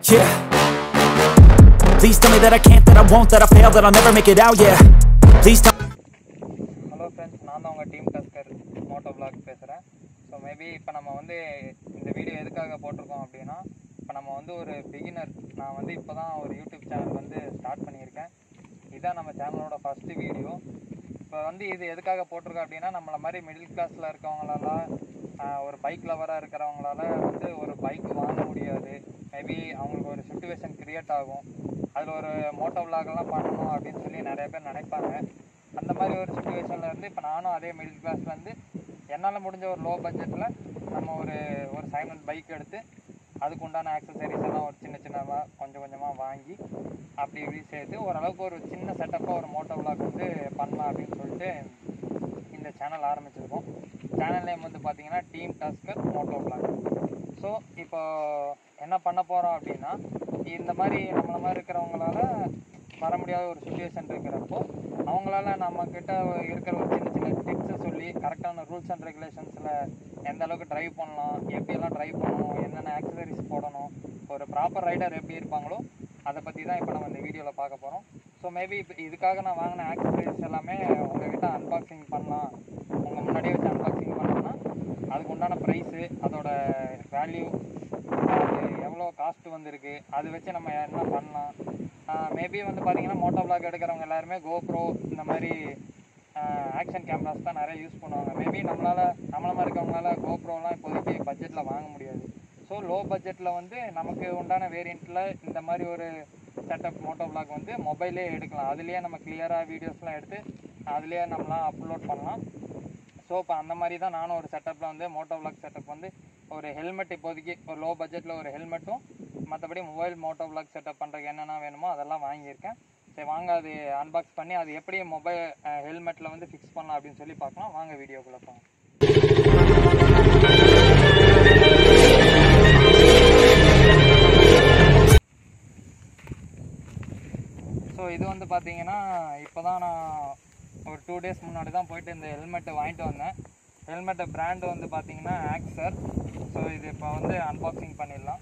Yeah. Please tell me that I can't, that I won't, that I fail, that I'll never make it out, yeah. Please tell hello friends நான் தான் உங்கள் team tusker moto vlog பேசுகிறேன் so maybe இப்போ நம்ம வந்து இந்த video எதுக்காக போட்டிருக்கோம் அப்படின்னா இப்போ நம்ம வந்து ஒரு பிகினர் நான் வந்து இப்போ தான் ஒரு யூடியூப் சேனல் வந்து ஸ்டார்ட் பண்ணியிருக்கேன் இதுதான் நம்ம சேனலோட ஃபஸ்ட்டு வீடியோ இப்போ வந்து இது எதுக்காக போட்டிருக்கோம் அப்படின்னா நம்மளை மாதிரி மிடில் கிளாஸில் இருக்கவங்களால ஆஹ், ஒரு பைக் லவராக இருக்கிறவங்களால வந்து ஒரு பைக் வாங்க முடியாது மேபி அவங்களுக்கு ஒரு சுச்சுவேஷன் கிரியேட் ஆகும் அதில் ஒரு மோட்டோ விலாகெல்லாம் பண்ணணும் அப்படின்னு சொல்லி நிறைய பேர் நினைப்பாங்க அந்த மாதிரி ஒரு சுச்சுவேஷனில் இருந்து இப்போ நானும் அதே மிடில் கிளாஸ்லேருந்து என்னால் முடிஞ்ச ஒரு லோ பட்ஜெட்டில் நம்ம ஒரு ஒரு சைலண்ட் பைக் எடுத்து அதுக்கு உண்டான ஆக்சசரிஸ் எல்லாம் ஒரு சின்ன சின்னதாக கொஞ்சம் கொஞ்சமாக வாங்கி அப்படி இப்படி சேர்த்து ஓரளவுக்கு ஒரு சின்ன செட்டப்பாக ஒரு மோட்டோ விலாக் வந்து பண்ணலாம் அப்படின்னு சொல்லிட்டு இந்த சேனல் ஆரம்பிச்சிருக்கோம் சேனல் நேம் வந்து பார்த்தீங்கன்னா team tusker moto vlog so இப்போ என்ன பண்ண போகிறோம் அப்படின்னா இந்த மாதிரி நம்மள மாதிரி இருக்கிறவங்களால வர முடியாத ஒரு சுச்சுவேஷன் இருக்கிறப்போ அவங்களால நம்ம கிட்ட இருக்கிற ஒரு சின்ன சின்ன டிப்ஸை சொல்லி கரெக்டான ரூல்ஸ் அண்ட் ரெகுலேஷன்ஸில் எந்த அளவுக்கு ட்ரைவ் பண்ணலாம் எப்படியெல்லாம் ட்ரைவ் பண்ணணும் என்னென்ன ஆக்சசரிஸ் போடணும் ஒரு ப்ராப்பர் ரைடர் எப்படி இருப்பாங்களோ அதை பற்றி தான் இப்போ நம்ம இந்த வீடியோவில் பார்க்க போகிறோம் ஸோ மேபி இப்போ இதுக்காக நான் வாங்கின ஆக்சசரிஸ் எல்லாமே உங்ககிட்ட அன்பாக்சிங் பண்ணலாம் உங்கள் முன்னாடியே வச்சு அன்பாக்சிங் பண்ணோம்னா அதுக்கு உண்டான ப்ரைஸு அதோட வேல்யூ அது எவ்வளோ காஸ்ட் வந்திருக்கு அது வச்சு நம்ம என்ன பண்ணலாம் மேபி வந்து பார்த்தீங்கன்னா மோட்டோ பிளாக் எடுக்கிறவங்க எல்லாருமே கோப்ரோ இந்த மாதிரி ஆக்ஷன் கேமராஸ் தான் நிறைய யூஸ் பண்ணுவாங்க மேபி நம்மளால் நம்மள மாதிரி இருக்கவங்களால கோப்ரோலாம் இப்போதைக்கு பட்ஜெட்டில் வாங்க முடியாது ஸோ லோ பட்ஜெட்டில் வந்து நமக்கு உண்டான வேரியண்ட்டில் இந்த மாதிரி ஒரு செட்டப் மோட்டோ பிளாக் வந்து மொபைலே எடுக்கலாம் அதுலேயே நம்ம கிளியராக வீடியோஸ்லாம் எடுத்து அதுலேயே நம்மளாம் அப்லோட் பண்ணலாம் ஸோ இப்போ அந்த மாதிரி தான் நானும் ஒரு செட்டப்பில் வந்து மோட்டோ vlog செட்டப் வந்து ஒரு ஹெல்மெட் இப்போதைக்கு ஒரு லோ பட்ஜெட்டில் ஒரு ஹெல்மெட்டும் மற்றபடி மொபைல் மோட்டோ vlog செட்டப் பண்ணுறதுக்கு என்னென்ன வேணுமோ அதெல்லாம் வாங்கியிருக்கேன் சரி வாங்க அது அன்பாக்ஸ் பண்ணி அது எப்படி மொபைல் ஹெல்மெட்டில் வந்து ஃபிக்ஸ் பண்ணலாம் அப்படின்னு சொல்லி பார்க்கலாம் வாங்க வீடியோக்குள்ளே போங்க ஸோ இது வந்து பார்த்தீங்கன்னா இப்போ தான் நான் ஒரு டூ டேஸ் முன்னாடி தான் போயிட்டு இந்த ஹெல்மெட்டை வாங்கிட்டு வந்தேன் ஹெல்மெட்டை பிராண்டு வந்து பார்த்தீங்கன்னா ஆக்சர் ஸோ இது இப்போ வந்து அன்பாக்சிங் பண்ணிடலாம்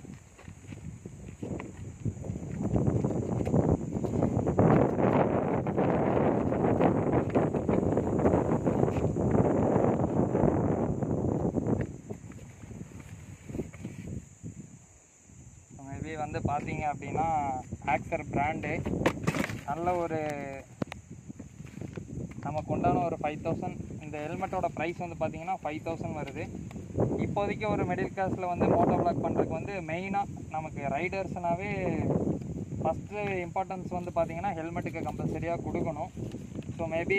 மேபி வந்து பார்த்தீங்க அப்படின்னா ஆக்சர் பிராண்டு நல்ல ஒரு நமக்கு உண்டான ஒரு ஃபைவ் தௌசண்ட் இந்த ஹெல்மெட்டோட ப்ரைஸ் வந்து பார்த்தீங்கன்னா ஃபைவ் தௌசண்ட் வருது இப்போதைக்கு ஒரு மிடில் கிளாஸில் வந்து மோட்டோ பிளாக் பண்ணுறதுக்கு வந்து மெயினாக நமக்கு ரைடர்ஸ்னாவே ஃபஸ்ட்டு இம்பார்ட்டன்ஸ் வந்து பார்த்தீங்கன்னா ஹெல்மெட்டுக்கு கம்பல்சரியாக கொடுக்கணும் ஸோ மேபி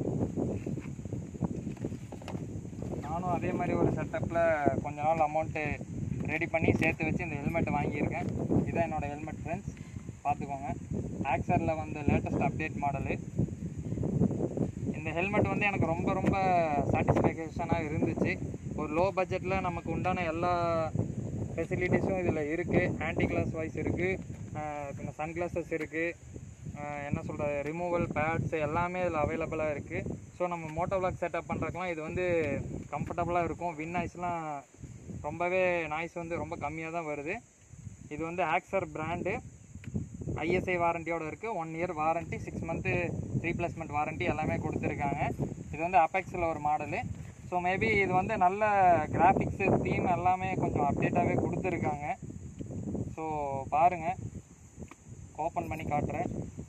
நானும் அதே மாதிரி ஒரு செட்டப்பில் கொஞ்ச நாள் அமௌண்ட்டு ரெடி பண்ணி சேர்த்து வச்சு இந்த ஹெல்மெட் வாங்கியிருக்கேன் இதுதான் என்னோட ஹெல்மெட் ஃப்ரெண்ட்ஸ் பார்த்துக்கோங்க ஆக்சரில் வந்து லேட்டஸ்ட் அப்டேட் மாடலு இந்த ஹெல்மெட் வந்து எனக்கு ரொம்ப ரொம்ப சாட்டிஸ்ஃபேக்ஷனாக இருந்துச்சு ஒரு லோ பட்ஜெட்டில் நமக்கு உண்டான எல்லா ஃபெசிலிட்டிஸும் இதில் இருக்குது ஆன்டி கிளாஸ் வாய்ஸ் இருக்குது பின்ன சன் கிளாஸஸ் இருக்குது என்ன சொல்கிற ரிமூவல் பேட்ஸ் எல்லாமே இதில் அவைலபிளாக இருக்குது ஸோ நம்ம மோட்டோ பிளாக் செட்டப் பண்ணுறதுக்குலாம் இது வந்து கம்ஃபர்டபுளாக இருக்கும் வின் நாய்ஸ்லாம் ரொம்பவே நாய்ஸ் வந்து ரொம்ப கம்மியாக தான் வருது இது வந்து ஆக்சர் பிராண்டு ஐஎஸ்ஐ வாரண்டியோட இருக்குது one year warranty six month replacement warranty எல்லாமே கொடுத்துருக்காங்க இது வந்து அபெக்ஸில் ஒரு மாடலு ஸோ மேபி இது வந்து நல்ல கிராஃபிக்ஸு தீம் எல்லாமே கொஞ்சம் அப்டேட்டாகவே கொடுத்துருக்காங்க ஸோ பாருங்கள் ஓப்பன் பண்ணி காட்டுறேன்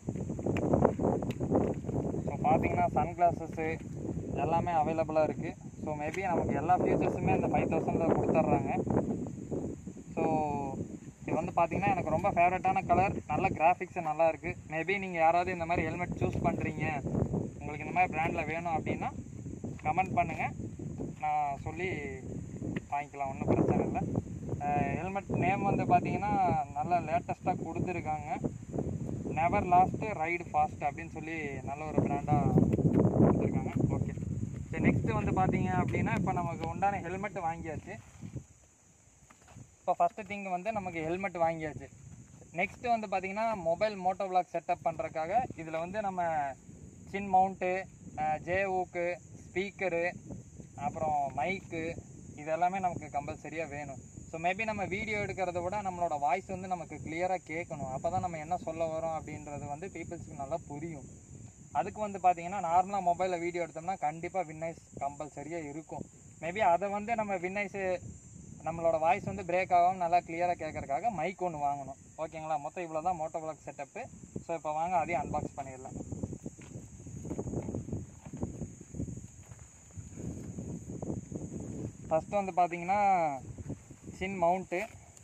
ஸோ பார்த்தீங்கன்னா சன் கிளாஸஸ்ஸு எல்லாமே அவைலபிளாக இருக்குது ஸோ மேபி நமக்கு எல்லா ஃபீச்சர்ஸுமே இந்த ஃபைவ் தௌசண்டில் கொடுத்துட்றாங்க ஸோ இது வந்து பார்த்தீங்கன்னா எனக்கு ரொம்ப ஃபேவரட்டான கலர் நல்ல கிராஃபிக்ஸ் நல்லா இருக்குது மேபி நீங்கள் யாராவது இந்த மாதிரி ஹெல்மெட் சூஸ் பண்ணுறீங்க உங்களுக்கு இந்த மாதிரி பிராண்டில் வேணும் அப்படின்னா கமெண்ட் பண்ணுங்கள் நான் சொல்லி வாங்கிக்கலாம் ஒன்றும் பிரச்சனை இல்லை ஹெல்மெட் நேம் வந்து பார்த்தீங்கன்னா நல்ல லேட்டஸ்ட்டாக கொடுத்துருக்காங்க நெவர் லாஸ்ட்டு ரைடு ஃபாஸ்ட் அப்படின்னு சொல்லி நல்ல ஒரு பிராண்டாக கொடுத்துருக்காங்க ஓகே சரி நெக்ஸ்ட்டு வந்து பார்த்தீங்க அப்படின்னா இப்போ நமக்கு உண்டான ஹெல்மெட் வாங்கியாச்சு இப்போ ஃபஸ்ட்டு திங் வந்து நமக்கு ஹெல்மெட் வாங்கியாச்சு நெக்ஸ்ட்டு வந்து பார்த்தீங்கன்னா மொபைல் மோட்டோ பிளாக் செட்டப் பண்ணுறதுக்காக இதில் வந்து நம்ம சின் மவுண்ட்டு ஜேஓக்கு ஸ்பீக்கரு அப்புறம் மைக்கு இது எல்லாமே நமக்கு கம்பல்சரியாக வேணும் ஸோ மேபி நம்ம வீடியோ எடுக்கிறத விட நம்மளோட வாய்ஸ் வந்து நமக்கு கிளியராக கேட்கணும் அப்போ தான் நம்ம என்ன சொல்ல வரோம் அப்படின்றது வந்து பீப்புள்ஸ்க்கு நல்லா புரியும் அதுக்கு வந்து பார்த்தீங்கன்னா நார்மலாக மொபைலில் வீடியோ எடுத்தோம்னா கண்டிப்பாக வின்னைஸ் கம்பல்சரியாக இருக்கும் மேபி அதை வந்து நம்ம வின்னைஸு நம்மளோட வாய்ஸ் வந்து பிரேக் ஆகாமல் நல்லா கிளியராக கேட்கறதுக்காக மைக் ஒன்று வாங்கணும் ஓகேங்களா மொத்தம் இவ்வளோ தான் மோட்டோ பிளாக் செட்டப்பு ஸோ இப்போ வாங்க அதையும் அன்பாக்ஸ் பண்ணிடலாம் ஃபஸ்ட்டு வந்து பார்த்தீங்கன்னா சின் மவுண்ட்டு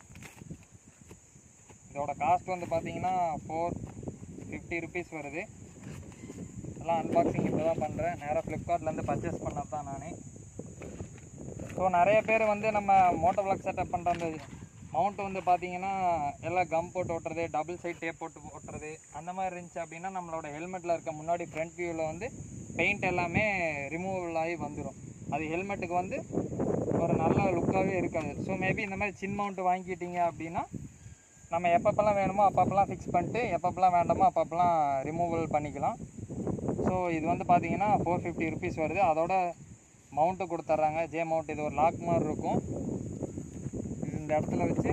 இதோட காஸ்ட் வந்து பார்த்தீங்கன்னா ஃபோர் ஃபிஃப்டி ருபீஸ் வருது எல்லாம் அன்பாக்சிங் இப்போ தான் பண்ணுறேன் நேராக ஃப்ளிப்கார்ட்லேருந்து பர்ச்சேஸ் பண்ணது தான் நான் ஸோ நிறைய பேர் வந்து நம்ம மோட்டோ பிளாக் செட்டப் பண்ணுற அந்த மவுண்ட் வந்து பார்த்தீங்கன்னா எல்லாம் கம் போட்டு ஓட்டுறது டபுள் சைட் டேப் போட்டு ஓட்டுறது அந்த மாதிரி இருந்துச்சு அப்படின்னா நம்மளோட ஹெல்மெட்டில் இருக்க முன்னாடி ஃப்ரண்ட் வியூவில் வந்து பெயிண்ட் எல்லாமே ரிமூவல் ஆகி வந்துடும் அது ஹெல்மெட்டுக்கு வந்து ஒரு நல்ல லுக்காகவே இருக்காது ஸோ மேபி இந்த மாதிரி சின் மவுண்ட் வாங்கிட்டீங்க அப்படின்னா நம்ம எப்பப்பெல்லாம் வேணுமோ அப்பப்பெல்லாம் ஃபிக்ஸ் பண்ணிட்டு எப்பப்பெல்லாம் வேண்டாமோ அப்பப்பெல்லாம் ரிமூவல் பண்ணிக்கலாம் ஸோ இது வந்து பார்த்தீங்கன்னா ஃபோர் ஃபிஃப்டி ருபீஸ் வருது அதோட மவுண்ட்டு கொடுத்துட்றாங்க ஜே மவுண்ட் இது ஒரு லாக் மாதிரி இருக்கும் இது இந்த இடத்துல வச்சு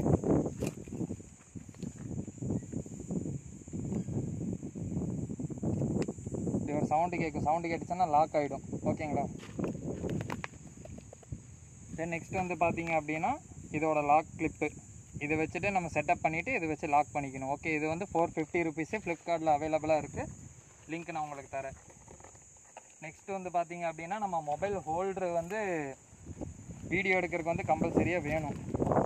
இது ஒரு சவுண்டு கேட்கும் சவுண்டு கேட்டுச்சுன்னா லாக் ஆகிடும் ஓகேங்களா தென் நெக்ஸ்ட் வந்து பார்த்தீங்க அப்படின்னா இதோட லாக் கிளிப்பு இதை வச்சுட்டு நம்ம செட்டப் பண்ணிவிட்டு இதை வச்சு லாக் பண்ணிக்கணும் ஓகே இது வந்து ஃபோர் ஃபிஃப்டி ருபீஸு ஃப்ளிப்கார்ட்டில் அவைலபிளாக இருக்குது லிங்க் நான் உங்களுக்கு தரேன் நெக்ஸ்ட் வந்து பார்த்தீங்க அப்படின்னா நம்ம மொபைல் ஹோல்டர் வந்து வீடியோ எடுக்கிறதுக்கு வந்து கம்பல்சரியாக வேணும்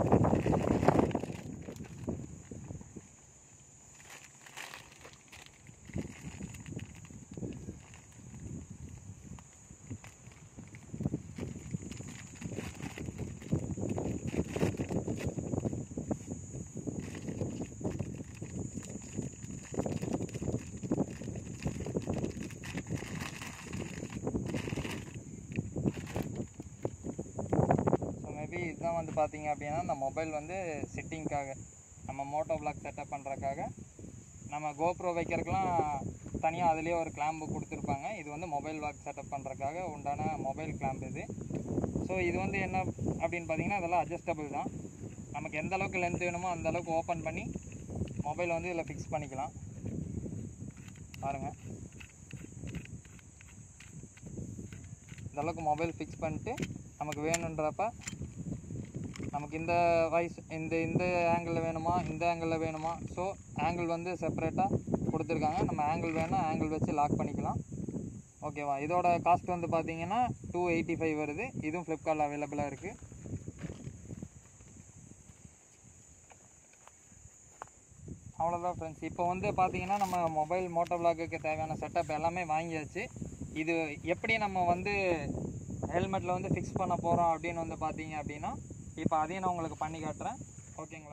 ஸோ மேபி இதுதான் வந்து பார்த்தீங்க அப்படின்னா இந்த மொபைல் வந்து சிட்டிங்க்காக நம்ம மோட்டோ பிளாக் செட்டப் பண்ணுறக்காக நம்ம கோப்ரோ வைக்கிறதுக்கெலாம் தனியாக அதுலேயே ஒரு கிளாம்பு கொடுத்துருப்பாங்க இது வந்து மொபைல் பிளாக் செட்டப் பண்ணுறக்காக உண்டான மொபைல் கிளாம்ப் இது ஸோ இது வந்து என்ன அப்படின்னு பார்த்தீங்கன்னா இதெல்லாம் அட்ஜஸ்டபிள் தான் நமக்கு எந்த அளவுக்கு லென்த் வேணுமோ அந்த அளவுக்கு ஓப்பன் பண்ணி மொபைல் வந்து இதில் ஃபிக்ஸ் பண்ணிக்கலாம் பாருங்கள் இந்த அளவுக்கு மொபைல் ஃபிக்ஸ் பண்ணிட்டு நமக்கு வேணுன்றப்ப நமக்கு இந்த வாய்ஸ் இந்த இந்த ஆங்கிளில் வேணுமா இந்த ஆங்கிளில் வேணுமா ஸோ ஆங்கிள் வந்து செப்பரேட்டாக கொடுத்துருக்காங்க நம்ம ஆங்கிள் வேணால் ஆங்கிள் வச்சு லாக் பண்ணிக்கலாம் ஓகேவா இதோட காஸ்ட் வந்து பார்த்தீங்கன்னா டூ எயிட்டி ஃபைவ் வருது இதுவும் ஃப்ளிப்கார்ட்டில் அவைலபிளாக இருக்குது அவ்வளோதான் ஃப்ரெண்ட்ஸ் இப்போ வந்து பார்த்தீங்கன்னா நம்ம மொபைல் மோட்டோ பிளாக்குக்கு தேவையான செட்டப் எல்லாமே வாங்கியாச்சு இது எப்படி நம்ம வந்து ஹெல்மெட்டில் வந்து ஃபிக்ஸ் பண்ண போகிறோம் அப்படின்னு வந்து பார்த்தீங்க அப்படின்னா இப்போ அதையும் நான் உங்களுக்கு பண்ணி காட்டுறேன் ஓகேங்களா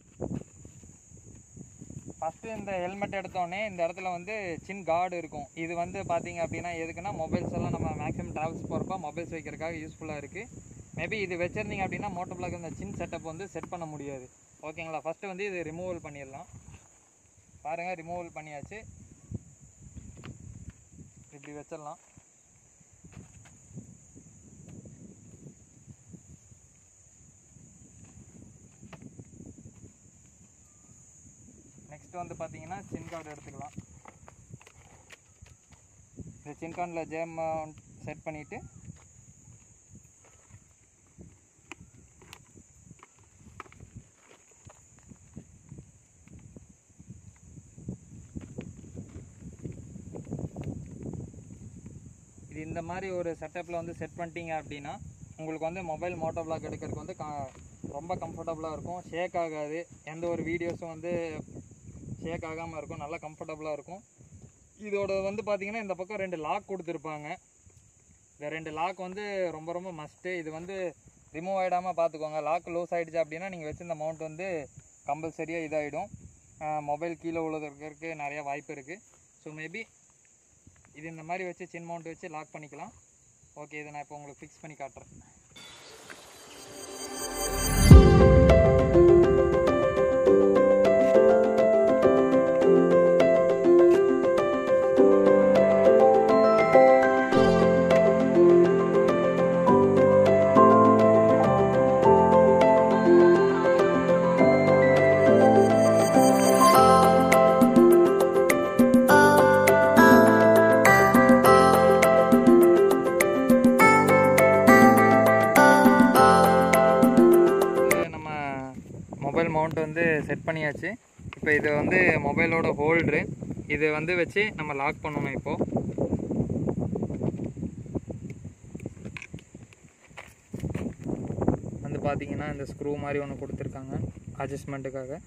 ஃபஸ்ட்டு இந்த ஹெல்மெட் எடுத்தோடனே இந்த இடத்துல வந்து சின் கார்டு இருக்கும் இது வந்து பார்த்தீங்க அப்படின்னா எதுக்குன்னா மொபைல்ஸ் எல்லாம் நம்ம மேக்ஸிமம் ட்ராவல்ஸ் போகிறப்ப மொபைல்ஸ் வைக்கிறதுக்காக யூஸ்ஃபுல்லாக இருக்குது மேபி இது வச்சுருந்தீங்க அப்படின்னா மோட்டோ பிளாக் இந்த சின் செட்டப் வந்து செட் பண்ண முடியாது ஓகேங்களா ஃபஸ்ட்டு வந்து இது ரிமூவல் பண்ணிடலாம் பாருங்கள் ரிமூவல் பண்ணியாச்சு இப்படி வச்சிடலாம் நெக்ஸ்ட் வந்து பார்த்தீங்கன்னா சின் கார்டு எடுத்துக்கலாம் இந்த சின் கார்டில் ஜேம் செட் பண்ணிவிட்டு இது இந்த மாதிரி ஒரு செட்டப்பில் வந்து செட் பண்ணிட்டீங்க அப்படின்னா உங்களுக்கு வந்து மொபைல் மோட்டோ பிளாக் எடுக்கிறதுக்கு வந்து கா- ரொம்ப கம்ஃபர்டபுளாக இருக்கும் ஷேக் ஆகாது எந்த ஒரு வீடியோஸும் வந்து ஷேக் ஆகாமல் இருக்கும் நல்லா கம்ஃபர்டபுளாக இருக்கும் இதோட வந்து பார்த்தீங்கன்னா இந்த பக்கம் ரெண்டு லாக் கொடுத்துருப்பாங்க இந்த ரெண்டு லாக் வந்து ரொம்ப ரொம்ப மஸ்ட்டு இது வந்து ரிமூவ் ஆகிடாமல் பார்த்துக்கோங்க லாக் லூஸ் ஆகிடுச்சு அப்படின்னா நீங்கள் வச்சிருந்த மவுண்ட் வந்து கம்பல்சரியாக இதாகிடும் மொபைல் கீழே விழுதுறதுக்கு நிறைய வாய்ப்பு இருக்குது ஸோ மேபி இது இந்த மாதிரி வச்சு சின் மவுண்ட் வச்சு லாக் பண்ணிக்கலாம் ஓகே இதை நான் இப்போ உங்களுக்கு ஃபிக்ஸ் பண்ணி காட்டுறேன் மவுண்ட் வந்து செட் பண்ணியாச்சு இப்போ இது வந்து மொபைலோட ஹோல்ட்ரு இது வந்து வச்சு நம்ம லாக் பண்ணணும் இப்போது வந்து பார்த்தீங்கன்னா இந்த ஸ்க்ரூ மாதிரி ஒன்று கொடுத்துருக்காங்க அட்ஜஸ்ட்மெண்ட்டுக்காக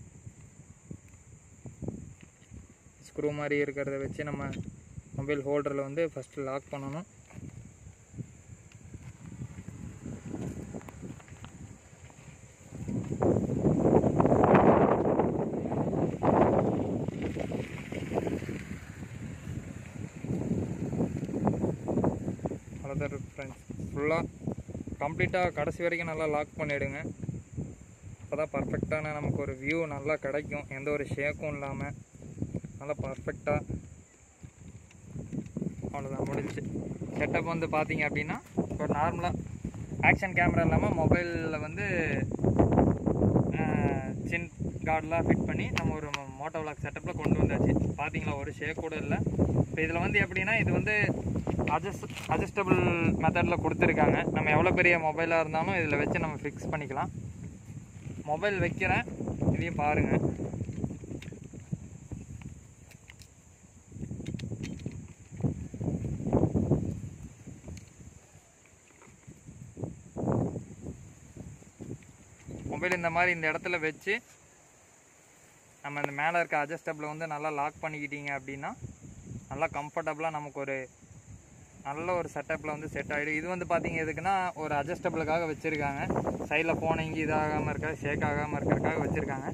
ஸ்க்ரூ மாதிரி இருக்கிறத வச்சு நம்ம மொபைல் ஹோல்டரில் வந்து ஃபஸ்ட்டு லாக் பண்ணணும் அவ்வளோதான் ஃப்ரெண்ட்ஸ் ஃபுல்லாக கம்ப்ளீட்டாக கடைசி வரைக்கும் நல்லா லாக் பண்ணிவிடுங்க அப்போ தான் பர்ஃபெக்டான நமக்கு ஒரு வியூ நல்லா கிடைக்கும் எந்த ஒரு ஷேக்கும் இல்லாமல் நல்லா பர்ஃபெக்டாக அவ்வளோதான் முடிஞ்சு செட்டப் வந்து பார்த்தீங்க அப்படின்னா ஒரு நார்மலாக ஆக்ஷன் கேமரா இல்லாமல் மொபைலில் வந்து சின் கார்டெலாம் ஃபிட் பண்ணி நம்ம ஒரு மோட்டோ விளாக் செட்டப்பில் கொண்டு வந்தாச்சு பார்த்தீங்களா ஒரு ஷேக் கூட இல்லை இப்போ இதில் வந்து எப்படின்னா இது வந்து அட்ஜஸ்ட் அட்ஜஸ்டபிள் மெத்தடில் கொடுத்துருக்காங்க நம்ம எவ்வளோ பெரிய மொபைலாக இருந்தாலும் இதில் வச்சு நம்ம ஃபிக்ஸ் பண்ணிக்கலாம் மொபைல் வைக்கிறேன் இதையும் பாருங்கள் மொபைல் இந்த மாதிரி இந்த இடத்துல வச்சு நம்ம இந்த மேலே இருக்க அட்ஜஸ்டபிளை வந்து நல்லா லாக் பண்ணிக்கிட்டீங்க அப்படின்னா நல்லா கம்ஃபர்டபுளாக நமக்கு ஒரு நல்ல ஒரு செட்டப்பில் வந்து செட் ஆகிடும் இது வந்து பார்த்தீங்க எதுக்குன்னா ஒரு அட்ஜஸ்டபிளுக்காக வச்சுருக்காங்க சைடில் ஃபோன் இங்கே இதாகாமல் இருக்க ஷேக் ஆகாமல் இருக்கிறதுக்காக வச்சுருக்காங்க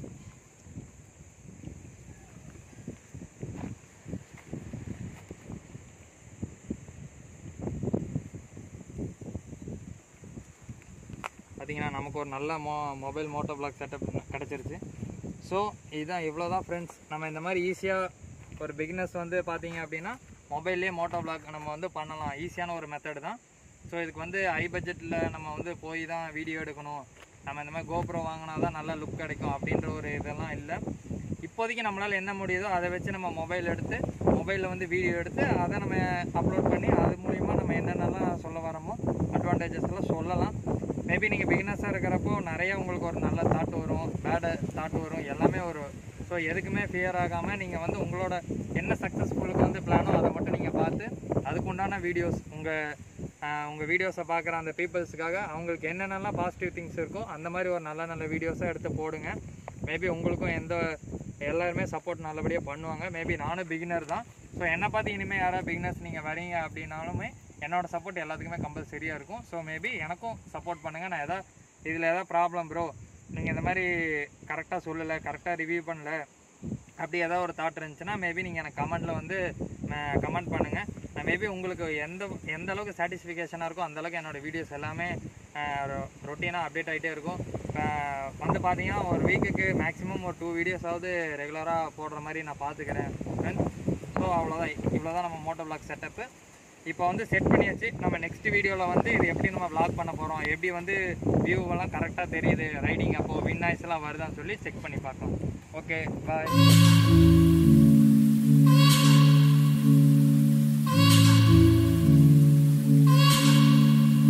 பார்த்தீங்கன்னா நமக்கு ஒரு நல்ல மோ மொபைல் மோட்டோ பிளாக் செட்டப் கிடச்சிருச்சு ஸோ இதுதான் இவ்வளோ தான் ஃப்ரெண்ட்ஸ் நம்ம இந்த மாதிரி ஈஸியாக ஒரு பிகினஸ் வந்து பார்த்தீங்க அப்படின்னா மொபைல்லே மோட்டோ பிளாக் நம்ம வந்து பண்ணலாம் ஈஸியான ஒரு மெத்தடு தான் ஸோ இதுக்கு வந்து ஹை பட்ஜெட்டில் நம்ம வந்து போய் தான் வீடியோ எடுக்கணும் நம்ம இந்த மாதிரி கோப்ரோ வாங்கினா தான் நல்ல லுக் கிடைக்கும் அப்படின்ற ஒரு இதெல்லாம் இல்லை இப்போதைக்கு நம்மளால் என்ன முடியுதோ அதை வச்சு நம்ம மொபைல் எடுத்து மொபைலில் வந்து வீடியோ எடுத்து அதை நம்ம அப்லோட் பண்ணி அது மூலிமா நம்ம என்னென்னலாம் சொல்ல வரோமோ அட்வான்டேஜஸ் எல்லாம் சொல்லலாம் மேபி நீங்கள் பிகினஸாக இருக்கிறப்போ நிறைய உங்களுக்கு ஒரு நல்ல தாட் வரும் பேட் தாட் வரும் எல்லாமே வரும் ஸோ எதுக்குமே ஃபியர் ஆகாமல் நீங்கள் வந்து உங்களோட என்ன சக்ஸஸ்ஃபுல்லுக்கு வந்து பிளானோ அதை மட்டும் நீங்கள் பார்த்து அதுக்குண்டான வீடியோஸ் உங்கள் உங்கள் வீடியோஸை பார்க்குற அந்த பீப்புள்ஸுக்காக அவங்களுக்கு என்னென்னலாம் பாசிட்டிவ் திங்ஸ் இருக்கோ அந்த மாதிரி ஒரு நல்ல நல்ல வீடியோஸாக எடுத்து போடுங்க மேபி உங்களுக்கும் எந்த எல்லாருமே சப்போர்ட் நல்லபடியாக பண்ணுவாங்க மேபி நானும் பிகினர் தான் ஸோ என்னை பார்த்து இனிமேல் யாராவது பிகினர்ஸ் நீங்கள் வரீங்க அப்படின்னாலுமே என்னோட சப்போர்ட் எல்லாத்துக்குமே கம்பல்சரியாக இருக்கும் ஸோ மேபி எனக்கும் சப்போர்ட் பண்ணுங்கள் நான் எதாவது இதில் எதாவது ப்ராப்ளம் ப்ரோ நீங்கள் இந்த மாதிரி கரெக்டாக சொல்லலை கரெக்டாக ரிவ்யூ பண்ணல அப்படி ஏதாவது ஒரு தாட் இருந்துச்சுன்னா மேபி நீங்கள் எனக்கு கமெண்ட்டில் வந்து கமெண்ட் பண்ணுங்கள் நான் மேபி உங்களுக்கு எந்த எந்த அளவுக்கு சாட்டிஸ்ஃபிகேஷனாக இருக்கோ அந்த அளவுக்கு என்னோடய வீடியோஸ் எல்லாமே ரொட்டீனாக அப்டேட் ஆகிட்டே இருக்கும் அஹ் வந்து பார்த்தீங்கன்னா ஒரு வீக்குக்கு மேக்ஸிமம் ஒரு டூ வீடியோஸாவது ரெகுலராக போடுற மாதிரி நான் பார்த்துக்கிறேன் ஃப்ரெண்ட்ஸ் ஸோ அவ்வளோதான் இவ்வளோ தான் நம்ம மோட்டோ பிளாக் செட்டப்பு இப்போ வந்து செட் பண்ணியாச்சு நம்ம நெக்ஸ்ட் வீடியோவில் வந்து இது எப்படி நம்ம vlog பண்ண போகிறோம் எப்படி வந்து வியூவெல்லாம் கரெக்டாக தெரியுது ரைடிங் அப்போது வின் நாய்ஸ் எல்லாம் வருதான்னு சொல்லி செக் பண்ணி பார்க்கலாம் ஓகே பாய்